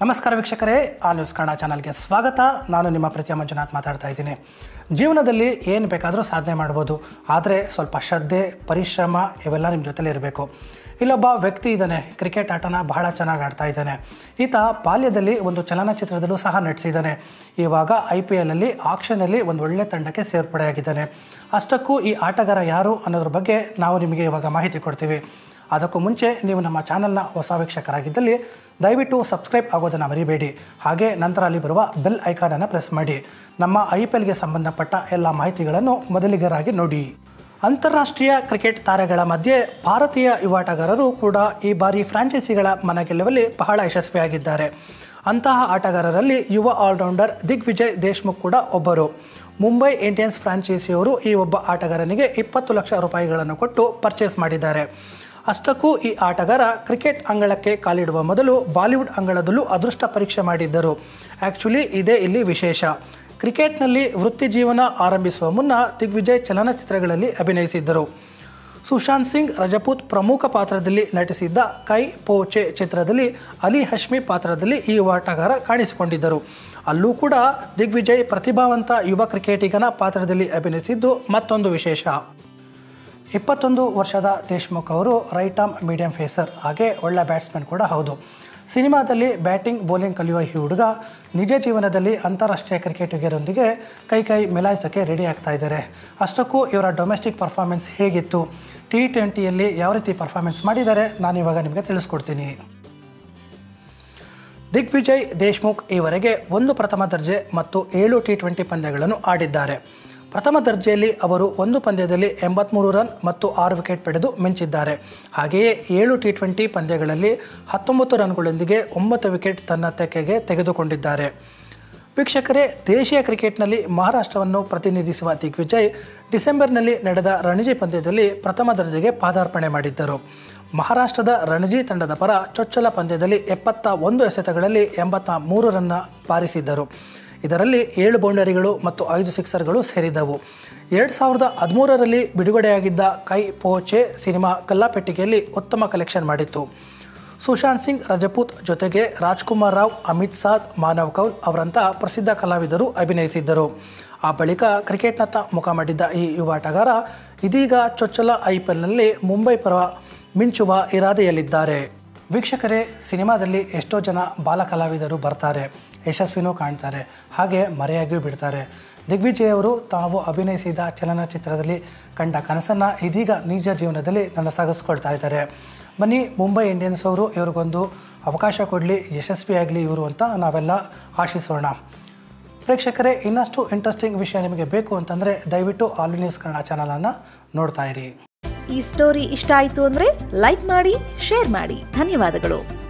ನಮಸ್ಕಾರ ವೀಕ್ಷಕರೇ ಆ ನ್ಯೂಸ್ ಕನ್ನಡ ಚಾನಲ್ಗೆ ಸ್ವಾಗತ ನಾನು ನಿಮ್ಮ ಪ್ರೀತಿಯ ಮಂಜುನಾಥ್ ಮಾತಾಡ್ತಾ ಇದ್ದೀನಿ ಜೀವನದಲ್ಲಿ ಏನು ಬೇಕಾದರೂ ಸಾಧನೆ ಮಾಡ್ಬೋದು ಆದರೆ ಸ್ವಲ್ಪ ಶ್ರದ್ಧೆ ಪರಿಶ್ರಮ ಇವೆಲ್ಲ ನಿಮ್ಮ ಜೊತೆಲಿ ಇರಬೇಕು ಇಲ್ಲೊಬ್ಬ ವ್ಯಕ್ತಿ ಇದ್ದಾನೆ ಕ್ರಿಕೆಟ್ ಆಟನ ಬಹಳ ಚೆನ್ನಾಗಿ ಆಡ್ತಾ ಇದ್ದಾನೆ ಈತ ಬಾಲ್ಯದಲ್ಲಿ ಒಂದು ಚಲನಚಿತ್ರದಲ್ಲೂ ಸಹ ನಟಿಸಿದ್ದಾನೆ ಇವಾಗ ಐ ಪಿ ಎಲ್ಲಲ್ಲಿ ಆಕ್ಷನಲ್ಲಿ ಒಂದು ಒಳ್ಳೆ ತಂಡಕ್ಕೆ ಸೇರ್ಪಡೆಯಾಗಿದ್ದಾನೆ ಅಷ್ಟಕ್ಕೂ ಈ ಆಟಗಾರ ಯಾರು ಅನ್ನೋದ್ರ ಬಗ್ಗೆ ನಾವು ನಿಮಗೆ ಇವಾಗ ಮಾಹಿತಿ ಕೊಡ್ತೀವಿ ಅದಕ್ಕೂ ಮುಂಚೆ ನೀವು ನಮ್ಮ ಚಾನಲ್ನ ಹೊಸ ವೀಕ್ಷಕರಾಗಿದ್ದಲ್ಲಿ ದಯವಿಟ್ಟು ಸಬ್ಸ್ಕ್ರೈಬ್ ಆಗೋದನ್ನು ಮರಿಬೇಡಿ ಹಾಗೆ ನಂತರ ಅಲ್ಲಿ ಬರುವ ಬೆಲ್ ಐಕಾನನ್ನು ಪ್ರೆಸ್ ಮಾಡಿ ನಮ್ಮ ಐ ಪಿ ಎಲ್ಗೆ ಸಂಬಂಧಪಟ್ಟ ಎಲ್ಲ ಮಾಹಿತಿಗಳನ್ನು ಮೊದಲಿಗರಾಗಿ ನೋಡಿ ಅಂತಾರಾಷ್ಟ್ರೀಯ ಕ್ರಿಕೆಟ್ ತಾರೆಗಳ ಮಧ್ಯೆ ಭಾರತೀಯ ಯುವ ಆಟಗಾರರು ಕೂಡ ಈ ಬಾರಿ ಫ್ರಾಂಚೈಸಿಗಳ ಮನ ಗೆಲ್ಲುವಲ್ಲಿ ಬಹಳ ಯಶಸ್ವಿಯಾಗಿದ್ದಾರೆ ಅಂತಹ ಆಟಗಾರರಲ್ಲಿ ಯುವ ಆಲ್ರೌಂಡರ್ ದಿಗ್ವಿಜಯ್ ದೇಶ್ಮುಖ್ ಕೂಡ ಒಬ್ಬರು ಮುಂಬೈ ಇಂಡಿಯನ್ಸ್ ಫ್ರಾಂಚೈಸಿಯವರು ಈ ಒಬ್ಬ ಆಟಗಾರನಿಗೆ ಇಪ್ಪತ್ತು ಲಕ್ಷ ರೂಪಾಯಿಗಳನ್ನು ಕೊಟ್ಟು ಪರ್ಚೇಸ್ ಮಾಡಿದ್ದಾರೆ ಅಷ್ಟಕ್ಕೂ ಈ ಆಟಗಾರ ಕ್ರಿಕೆಟ್ ಅಂಗಳಕ್ಕೆ ಕಾಲಿಡುವ ಮೊದಲು ಬಾಲಿವುಡ್ ಅಂಗಳದಲ್ಲೂ ಅದೃಷ್ಟ ಪರೀಕ್ಷೆ ಮಾಡಿದ್ದರು ಆ್ಯಕ್ಚುಲಿ ಇದೇ ಇಲ್ಲಿ ವಿಶೇಷ ಕ್ರಿಕೆಟ್ನಲ್ಲಿ ವೃತ್ತಿ ಜೀವನ ಆರಂಭಿಸುವ ಮುನ್ನ ದಿಗ್ವಿಜಯ್ ಚಲನಚಿತ್ರಗಳಲ್ಲಿ ಅಭಿನಯಿಸಿದ್ದರು ಸುಶಾಂತ್ ಸಿಂಗ್ ರಜಪೂತ್ ಪ್ರಮುಖ ಪಾತ್ರದಲ್ಲಿ ನಟಿಸಿದ್ದ ಕೈ ಪೋಚೆ ಚಿತ್ರದಲ್ಲಿ ಅಲಿ ಹಶ್ಮಿ ಪಾತ್ರದಲ್ಲಿ ಈ ಆಟಗಾರ ಕಾಣಿಸಿಕೊಂಡಿದ್ದರು ಅಲ್ಲೂ ಕೂಡ ದಿಗ್ವಿಜಯ್ ಪ್ರತಿಭಾವಂತ ಯುವ ಕ್ರಿಕೆಟಿಗನ ಪಾತ್ರದಲ್ಲಿ ಅಭಿನಯಿಸಿದ್ದು ಮತ್ತೊಂದು ವಿಶೇಷ ಇಪ್ಪತ್ತೊಂದು ವರ್ಷದ ದೇಶ್ಮುಖ್ ಅವರು ರೈಟ್ ಆರ್ಮ್ ಮೀಡಿಯಂ ಫೇಸರ್ ಹಾಗೆ ಒಳ್ಳೆ ಬ್ಯಾಟ್ಸ್ಮನ್ ಕೂಡ ಹೌದು ಸಿನಿಮಾದಲ್ಲಿ ಬ್ಯಾಟಿಂಗ್ ಬೌಲಿಂಗ್ ಕಲಿಯುವ ಈ ಹುಡುಗ ನಿಜ ಜೀವನದಲ್ಲಿ ಅಂತಾರಾಷ್ಟ್ರೀಯ ಕ್ರಿಕೆಟಿಗರೊಂದಿಗೆ ಕೈ ಕೈ ಮಿಲಾಯಿಸೋಕ್ಕೆ ರೆಡಿ ಆಗ್ತಾ ಇದ್ದಾರೆ ಅಷ್ಟಕ್ಕೂ ಇವರ ಡೊಮೆಸ್ಟಿಕ್ ಪರ್ಫಾರ್ಮೆನ್ಸ್ ಹೇಗಿತ್ತು ಟಿ ಟ್ವೆಂಟಿಯಲ್ಲಿ ಯಾವ ರೀತಿ ಪರ್ಫಾರ್ಮೆನ್ಸ್ ಮಾಡಿದ್ದಾರೆ ನಾನು ಇವಾಗ ನಿಮಗೆ ತಿಳಿಸ್ಕೊಡ್ತೀನಿ ದಿಗ್ವಿಜಯ್ ದೇಶ್ಮುಖ್ ಈವರೆಗೆ ಒಂದು ಪ್ರಥಮ ದರ್ಜೆ ಮತ್ತು ಏಳು ಟಿ ಟ್ವೆಂಟಿ ಪಂದ್ಯಗಳನ್ನು ಆಡಿದ್ದಾರೆ ಪ್ರಥಮ ದರ್ಜೆಯಲ್ಲಿ ಅವರು ಒಂದು ಪಂದ್ಯದಲ್ಲಿ ಎಂಬತ್ತ್ಮೂರು ರನ್ ಮತ್ತು ಆರು ವಿಕೆಟ್ ಪಡೆದು ಮಿಂಚಿದ್ದಾರೆ ಹಾಗೆಯೇ ಏಳು ಟಿ ಟ್ವೆಂಟಿ ಪಂದ್ಯಗಳಲ್ಲಿ ಹತ್ತೊಂಬತ್ತು ರನ್ಗಳೊಂದಿಗೆ ಒಂಬತ್ತು ವಿಕೆಟ್ ತನ್ನ ತೆಕ್ಕೆಗೆ ತೆಗೆದುಕೊಂಡಿದ್ದಾರೆ ವೀಕ್ಷಕರೇ ದೇಶೀಯ ಕ್ರಿಕೆಟ್ನಲ್ಲಿ ಮಹಾರಾಷ್ಟ್ರವನ್ನು ಪ್ರತಿನಿಧಿಸುವ ದಿಗ್ವಿಜಯ್ ಡಿಸೆಂಬರ್ನಲ್ಲಿ ನಡೆದ ರಣಜಿ ಪಂದ್ಯದಲ್ಲಿ ಪ್ರಥಮ ದರ್ಜೆಗೆ ಪಾದಾರ್ಪಣೆ ಮಾಡಿದ್ದರು ಮಹಾರಾಷ್ಟ್ರದ ರಣಜಿ ತಂಡದ ಪರ ಚೊಚ್ಚಲ ಪಂದ್ಯದಲ್ಲಿ ಎಪ್ಪತ್ತ ಒಂದು ಎಸೆತಗಳಲ್ಲಿ ಎಂಬತ್ತ ಮೂರು ರನ್ನ ಬಾರಿಸಿದ್ದರು ಇದರಲ್ಲಿ ಏಳು ಬೌಂಡರಿಗಳು ಮತ್ತು ಐದು ಸಿಕ್ಸರ್ಗಳು ಸೇರಿದ್ದವು ಎರಡು ಸಾವಿರದ ಹದಿಮೂರರಲ್ಲಿ ಬಿಡುಗಡೆಯಾಗಿದ್ದ ಕೈ ಪೋಚೆ ಸಿನಿಮಾ ಗಲ್ಲಾಪೆಟ್ಟಿಗೆಯಲ್ಲಿ ಉತ್ತಮ ಕಲೆಕ್ಷನ್ ಮಾಡಿತ್ತು ಸುಶಾಂತ್ ಸಿಂಗ್ ರಜಪೂತ್ ಜೊತೆಗೆ ರಾಜ್ಕುಮಾರ್ ರಾವ್ ಅಮಿತ್ ಸಾದ್ ಮಾನವ್ ಕೌಲ್ ಅವರಂಥ ಪ್ರಸಿದ್ಧ ಕಲಾವಿದರು ಅಭಿನಯಿಸಿದ್ದರು ಆ ಬಳಿಕ ಕ್ರಿಕೆಟ್ನತ್ತ ಮುಖ ಮಾಡಿದ್ದ ಈ ಯುವ ಆಟಗಾರ ಇದೀಗ ಚೊಚ್ಚಲ ಐ ಪಿ ಎಲ್ನಲ್ಲಿ ಮುಂಬೈ ಪರ ಮಿಂಚುವ ಇರಾದೆಯಲ್ಲಿದ್ದಾರೆ ವೀಕ್ಷಕರೇ ಸಿನಿಮಾದಲ್ಲಿ ಎಷ್ಟೋ ಜನ ಬಾಲ ಕಲಾವಿದರು ಬರ್ತಾರೆ ಯಶಸ್ವಿನೂ ಕಾಣ್ತಾರೆ ಹಾಗೆ ಮರೆಯಾಗಿಯೂ ಬಿಡ್ತಾರೆ ದಿಗ್ವಿಜಯ್ ಅವರು ತಾವು ಅಭಿನಯಿಸಿದ ಚಲನಚಿತ್ರದಲ್ಲಿ ಕಂಡ ಕನಸನ್ನು ಇದೀಗ ನಿಜ ಜೀವನದಲ್ಲಿ ನನ್ನ ಸಾಗಿಸ್ಕೊಳ್ತಾ ಇದ್ದಾರೆ ಬನ್ನಿ ಮುಂಬೈ ಇಂಡಿಯನ್ಸ್ ಅವರು ಇವ್ರಿಗೊಂದು ಅವಕಾಶ ಕೊಡಲಿ ಯಶಸ್ವಿಯಾಗಲಿ ಇವರು ಅಂತ ನಾವೆಲ್ಲ ಆಶಿಸೋಣ ಪ್ರೇಕ್ಷಕರೇ ಇನ್ನಷ್ಟು ಇಂಟ್ರೆಸ್ಟಿಂಗ್ ವಿಷಯ ನಿಮಗೆ ಬೇಕು ಅಂತಂದರೆ ದಯವಿಟ್ಟು ಆಲ್ ನ್ಯೂಸ್ ಕನ್ನಡ ಚಾನಲನ್ನು ನೋಡ್ತಾ ಇರಿ ಈ ಸ್ಟೋರಿ ಇಷ್ಟ ಆಯ್ತು ಅಂದ್ರೆ ಲೈಕ್ ಮಾಡಿ ಶೇರ್ ಮಾಡಿ ಧನ್ಯವಾದಗಳು